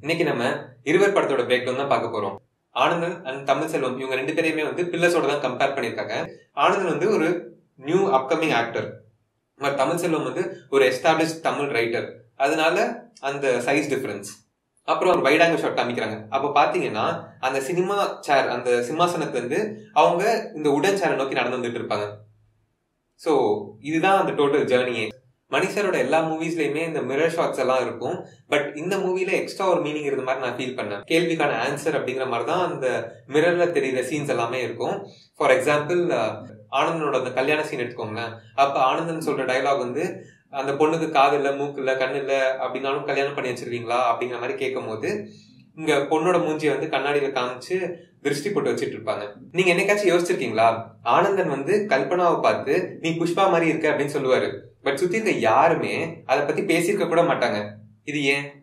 இன்னைக்கு நம்ம இருவர் படத்தோட பிரேக் டவுன் தான் பார்க்க போறோம் ஆனந்தன் அண்ட் தமிழ் செல்வம் இவங்க ரெண்டு பேரையுமே வந்து பில்லர்ஸோட தான் கம்பேர் பண்ணியிருக்காங்க ஆனந்தன் வந்து ஒரு new upcoming actor Tamil Selvam வந்து ஒரு எஸ்டாப்ளிஷ் தமிழ் ரைட்டர் அதனால அந்த சைஸ் டிஃபரன்ஸ் அப்புறம் ஒரு வைடாங்க ஷாட் காமிக்கிறாங்க அப்போ பாத்தீங்கன்னா அந்த சினிமா சேர் அந்த சிம்மாசனத்துல இருந்து அவங்க இந்த உடன் சேரை நோக்கி நடந்து வந்துட்டு இருப்பாங்க ஸோ இதுதான் அந்த டோட்டல் ஜேர்னியே மணிஷரோட எல்லா மூவிஸ்லயுமே இந்த மிரர் ஷாட்ஸ் எல்லாம் இருக்கும் பட் இந்த மூவில எக்ஸ்ட்ரா ஒரு மீனிங் இருந்த மாதிரி நான் ஃபீல் பண்ணேன் கேள்விக்கான ஆன்சர் அப்படிங்கிற மாதிரி தான் அந்த மிரர்ல தெரியுற சீன்ஸ் எல்லாமே இருக்கும் ஃபார் எக்ஸாம்பிள் ஆனந்தனோட அந்த கல்யாண சீன் எடுத்துக்கோங்களேன் அப்ப ஆனந்தன் சொல்ற டைலாக் வந்து அந்த பொண்ணுக்கு காது இல்ல மூக்கு இல்ல கண்ணு இல்ல அப்படின்னாலும் கல்யாணம் பண்ணி வச்சிருக்கீங்களா அப்படிங்கிற மாதிரி கேட்கும் போது இங்க பொண்ணோட மூஞ்சியை வந்து கண்ணாடியில காமிச்சு திருஷ்டி போட்டு வச்சிட்டு இருப்பாங்க நீங்க என்னைக்காச்சும் யோசிச்சிருக்கீங்களா ஆனந்தன் வந்து கல்பனாவை பார்த்து நீ புஷ்பா மாதிரி இருக்க அப்படின்னு சொல்லுவாரு பட் சுத்தி இருக்க யாருமே அதை பத்தி பேசியிருக்க கூட மாட்டாங்க இது ஏன்